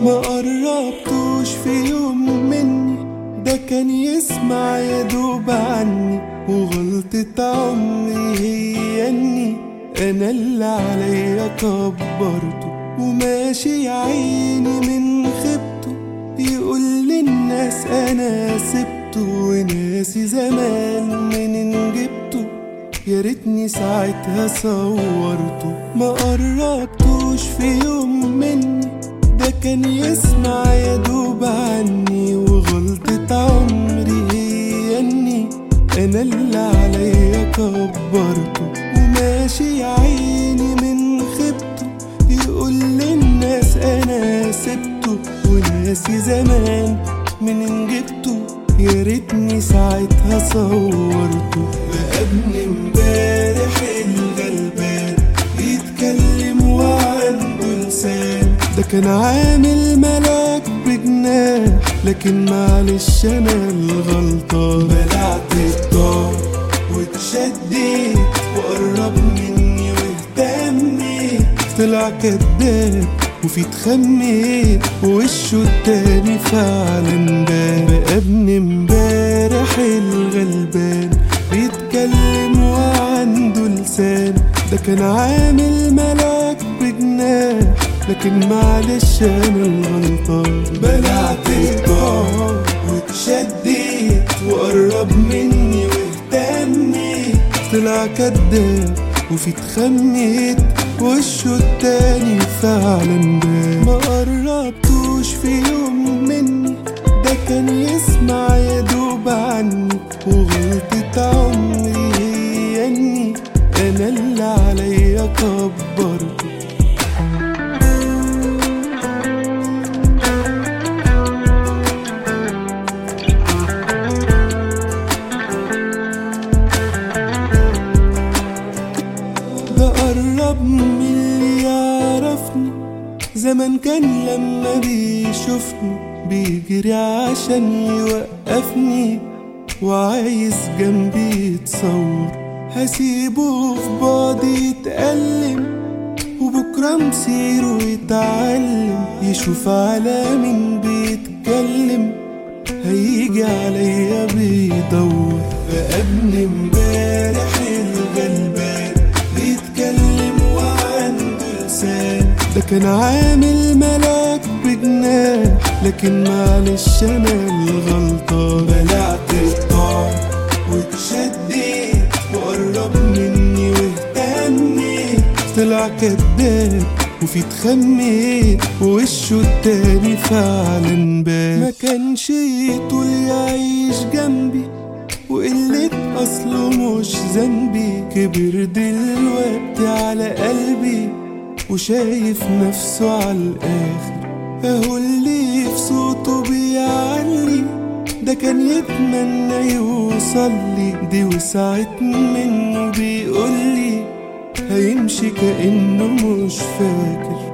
ما قربتوش في يوم مني ده كان يسمع يا دوب عني وغلطة عمري هي اني انا اللي عليا كبرته وماشي يا عيني من خيبته يقول للناس انا سبته وناسي زمان منين جبته يا ريتني ساعتها صورته ما قربتوش في يوم مني ده كان يسمع يا دوب عني وغلطة عمري هي اني انا اللي عليا كبرته وماشي يا عيني من خيبته يقول للناس انا سبته وناسي زمان منين جبته يا ريتني ساعتها صورته بقى ابن امبارح الغلبان يتكلم وعنده لسان ده كان عامل ملاك بجناح لكن معلش انا الغلطان بلعت الدار واتشديت وقرب مني واهتميت طلع كداب وفي اتخميت ووشه التاني فعلا بان بقى ابن امبارح الغلبان بيتكلم وعنده لسان ده كان عامل ملاك بجناح لكن معلش انا الغلطان بلعت الدار واتشديت وقرب مني واهتميت طلع كداب وفي اتخميت وشه التاني فعلا بان ما قربتوش في يوم مني ده كان يسمع يا دوب عني وغلطة عمري هي اني انا اللي عليا كبرته ده قرب من اللي يعرفني زمان كان لما بيشوفني بيجري عشان يوقفني وعايز جنبي يتصور هسيبه في بعدي يتألم وبكرة مصيره يتعلم يشوف على مين بيتكلم هيجي عليا بيدور بقى ابن امبارح الغلبان بيتكلم وعنده لسان ده كان عامل ملاك بجناح لكن معلش انا الغلطان بلعت الطعم واتشديت وقرب مني واهتميت طلع كداب وفي اتخميت ووشه التاني فعلا بان ما كانش يطول يعيش جنبي وقلة أصله مش ذنبي كبر دلوقتي على قلبي وشايف نفسه على الآخر أهو اللي في صوته بيعلي ده كان يتمنى يوصل لي دي وسعت منه بيقولي هيمشي كأنه مش فاكر